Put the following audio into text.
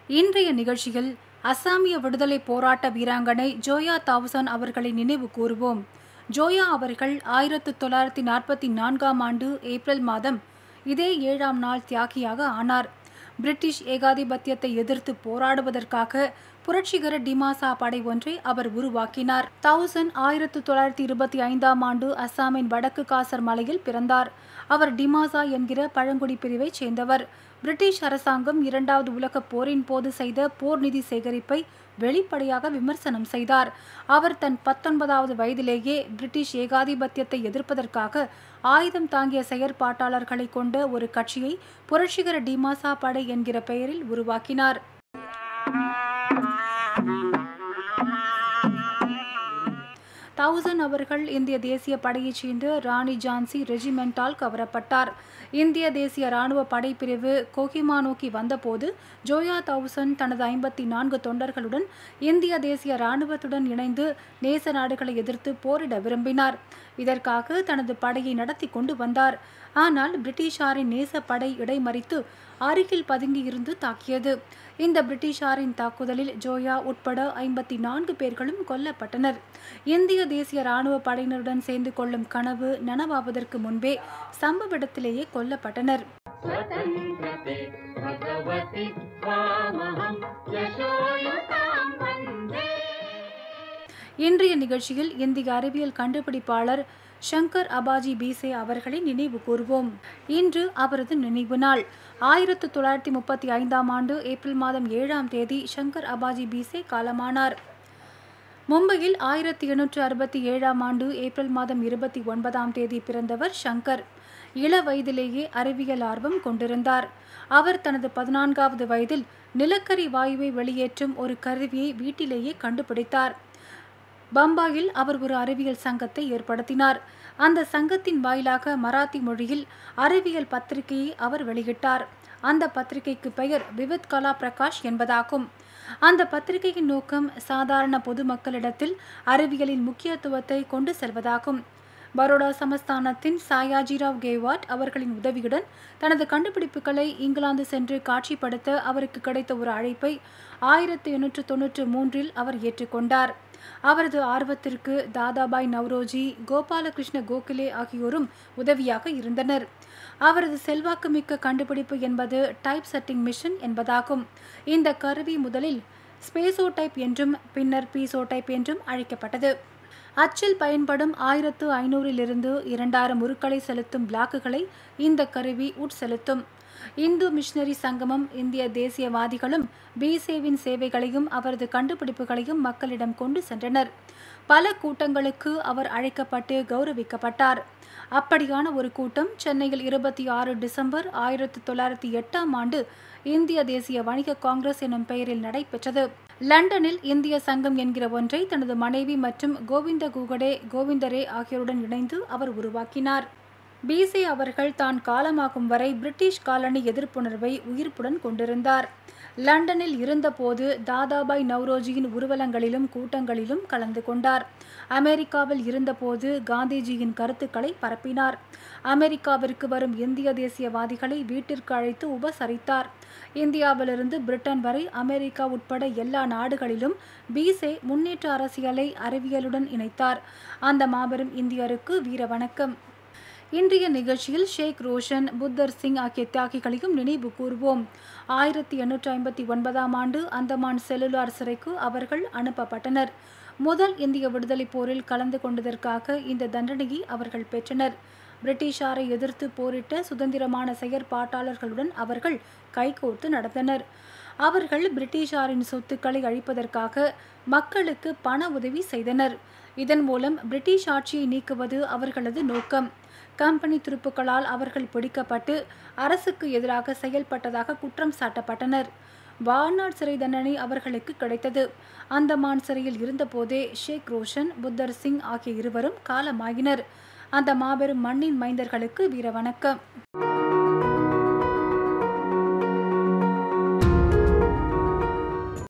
இன்றைய நிகழ்ச்சியில் அசாமிய விடுதலை போராட்ட வீராங்கனை ஜோயா தாவுசன் அவர்களை நினைவு கூறுவோம் ஜோயா அவர்கள் ஆயிரத்து தொள்ளாயிரத்தி நாற்பத்தி நான்காம் ஆண்டு ஏப்ரல் மாதம் இதே ஏழாம் நாள் தியாகியாக ஆனார் பிரிட்டிஷ் ஏகாதிபத்தியத்தை எதிர்த்து போராடுவதற்காக புரட்சிகர டிமாசா படை ஒன்றை அவர் உருவாக்கினார் தௌசண்ட் ஆயிரத்து தொள்ளாயிரத்தி இருபத்தி ஐந்தாம் ஆண்டு அஸ்ஸாமின் வடக்கு காசர் மலையில் பிறந்தார் அவர் டிமாசா என்கிற பழங்குடி பிரிவைச் சேர்ந்தவர் பிரிட்டிஷ் அரசாங்கம் இரண்டாவது உலகப் போரின் போது செய்த போர் நிதி சேகரிப்பை வெளிப்படையாக விமர்சனம் செய்தார் அவர் தன் பத்தொன்பதாவது வயதிலேயே பிரிட்டிஷ் ஏகாதிபத்தியத்தை எதிர்ப்பதற்காக ஆயுதம் தாங்கிய செயற்பாட்டாளர்களை கொண்ட ஒரு கட்சியை புரட்சிகர டிமாசா படை என்கிற பெயரில் உருவாக்கினார் தௌசண்ட் அவர்கள் இந்திய தேசிய படையைச் சேர்ந்த ராணி ஜான்சி ரெஜிமெண்டால் கவரப்பட்டார் இந்திய தேசிய ராணுவ படைப்பிரிவு கோஹிமா நோக்கி வந்தபோது ஜோயா தௌசண்ட் தனது ஐம்பத்தி நான்கு தொண்டர்களுடன் இந்திய தேசிய ராணுவத்துடன் இணைந்து நேச நாடுகளை எதிர்த்து போரிட விரும்பினார் இதற்காக தனது படையை நடத்தி கொண்டு வந்தார் ஆனால் பிரிட்டிஷாரின் நேச படை இடைமறித்து அருகில் பதுங்கியிருந்து தாக்கியது இந்த பிரிட்டிஷாரின் தாக்குதலில் ஜோயா உட்பட ஐம்பத்தி நான்கு பேர்களும் கொல்லப்பட்டனர் இந்திய தேசிய ராணுவ படையினருடன் சேர்ந்து கொள்ளும் கனவு நனவாவதற்கு முன்பே சம்பவ இடத்திலேயே கொல்லப்பட்டனர் स्वतन्त्रते भगवति त्वामहं यशोयुतां वन्दे இன்றைய நிகழ்ச்சியில் இந்திய அறிவியல் கண்டுபிடிப்பாளர் ஷங்கர் அபாஜி பீசே அவர்களை நினைவு கூறுவோம் இன்று அவரது நினைவு நாள் ஆயிரத்து தொள்ளாயிரத்தி முப்பத்தி ஐந்தாம் ஆண்டு ஏப்ரல் மாதம் ஏழாம் தேதி ஷங்கர் அபாஜி பீசே காலமானார் மும்பையில் ஆயிரத்தி எண்ணூற்று அறுபத்தி ஏழாம் ஆண்டு ஏப்ரல் மாதம் இருபத்தி ஒன்பதாம் தேதி பிறந்தவர் ஷங்கர் இள வயதிலேயே அறிவியல் ஆர்வம் கொண்டிருந்தார் அவர் தனது பதினான்காவது வயதில் நிலக்கரி வாயுவை வெளியேற்றும் ஒரு கருவியை வீட்டிலேயே கண்டுபிடித்தார் பம்பாயில் அவர் ஒரு அறிவியல் சங்கத்தை ஏற்படுத்தினார் அந்த சங்கத்தின் வாயிலாக மராத்தி மொழியில் அறிவியல் பத்திரிகையை அவர் வெளியிட்டார் அந்த பத்திரிகைக்கு பெயர் விவித் கலா பிரகாஷ் என்பதாகும் அந்த பத்திரிகையின் நோக்கம் சாதாரண பொதுமக்களிடத்தில் அறிவியலின் முக்கியத்துவத்தை கொண்டு செல்வதாகும் பரோடா சமஸ்தானத்தின் சாயாஜிராவ் கேவாட் அவர்களின் உதவியுடன் தனது கண்டுபிடிப்புகளை இங்கிலாந்து சென்று காட்சிப்படுத்த அவருக்கு கிடைத்த ஒரு அழைப்பை ஆயிரத்தி எண்ணூற்று தொன்னூற்று மூன்றில் அவர் ஏற்றுக்கொண்டார் அவரது ஆர்வத்திற்கு தாதாபாய் நவ்ரோஜி கோபாலகிருஷ்ண கோகலே ஆகியோரும் உதவியாக இருந்தனர் அவரது செல்வாக்குமிக்க கண்டுபிடிப்பு என்பது டைப் செட்டிங் மிஷன் என்பதாகும் இந்த கருவி முதலில் ஸ்பேசோ டைப் என்றும் பின்னர் பீசோ டைப் என்றும் அழைக்கப்பட்டது அச்சில் பயன்படும் ஆயிரத்து ஐநூறிலிருந்து இரண்டாயிரம் உருக்களை செலுத்தும் பிளாக்குகளை இந்த கருவி உட்செலுத்தும் இந்து மிஷனரி சங்கமம் இந்திய தேசியவாதிகளும் பிசேவின் சேவைகளையும் அவரது கண்டுபிடிப்புகளையும் மக்களிடம் கொண்டு சென்றனர் பல கூட்டங்களுக்கு அவர் அழைக்கப்பட்டு கௌரவிக்கப்பட்டார் அப்படியான ஒரு கூட்டம் சென்னையில் இருபத்தி ஆறு டிசம்பர் ஆயிரத்தி தொள்ளாயிரத்தி எட்டாம் ஆண்டு இந்திய தேசிய வணிக காங்கிரஸ் எனும் பெயரில் நடைபெற்றது லண்டனில் இந்திய சங்கம் என்கிற ஒன்றை தனது மனைவி மற்றும் கோவிந்த குகடே கோவிந்தரே ஆகியோருடன் இணைந்து அவர் உருவாக்கினார் பிசி அவர்கள் தான் காலமாகும் வரை பிரிட்டிஷ் காலனி எதிர்ப்புணர்வை உயிர்ப்புடன் கொண்டிருந்தார் லண்டனில் இருந்தபோது தாதாபாய் நவ்ரோஜியின் ஊர்வலங்களிலும் கூட்டங்களிலும் கலந்து கொண்டார் அமெரிக்காவில் இருந்தபோது காந்திஜியின் கருத்துக்களை பரப்பினார் அமெரிக்காவிற்கு வரும் இந்திய தேசியவாதிகளை வீட்டிற்கு அழைத்து உபசரித்தார் இந்தியாவிலிருந்து பிரிட்டன் வரை அமெரிக்கா உட்பட எல்லா நாடுகளிலும் பீசே முன்னேற்ற அரசியலை அறிவியலுடன் இணைத்தார் அந்த மாபெரும் இந்தியருக்கு வீர வணக்கம் இன்றைய நிகழ்ச்சியில் ஷேக் ரோஷன் புத்தர் சிங் ஆகிய தியாகிகளையும் நினைவு கூறுவோம் ஆயிரத்தி எண்ணூற்றி ஐம்பத்தி ஒன்பதாம் ஆண்டு அந்தமான் செல்லுலார் சிறைக்கு அவர்கள் அனுப்பப்பட்டனர் முதல் இந்திய விடுதலை போரில் கலந்து கொண்டதற்காக இந்த தண்டனையை அவர்கள் பெற்றனர் பிரிட்டிஷாரை எதிர்த்து போரிட்ட சுதந்திரமான செயற்பாட்டாளர்களுடன் அவர்கள் கைகோர்த்து நடந்தனர் அவர்கள் பிரிட்டிஷாரின் சொத்துக்களை அழிப்பதற்காக மக்களுக்கு பண உதவி செய்தனர் இதன் மூலம் பிரிட்டிஷ் ஆட்சியை நீக்குவது அவர்களது நோக்கம் கம்பெனி துருப்புக்களால் அவர்கள் பிடிக்கப்பட்டு அரசுக்கு எதிராக செயல்பட்டதாக குற்றம் சாட்டப்பட்டனர் வாழ்நாள் சிறை தண்டனை அவர்களுக்கு கிடைத்தது அந்தமான் சிறையில் இருந்தபோதே ஷேக் ரோஷன் புத்தர் சிங் ஆகிய இருவரும் காலமாகினர் அந்த மாபெரும் மண்ணின் மைந்தர்களுக்கு வீர வணக்கம்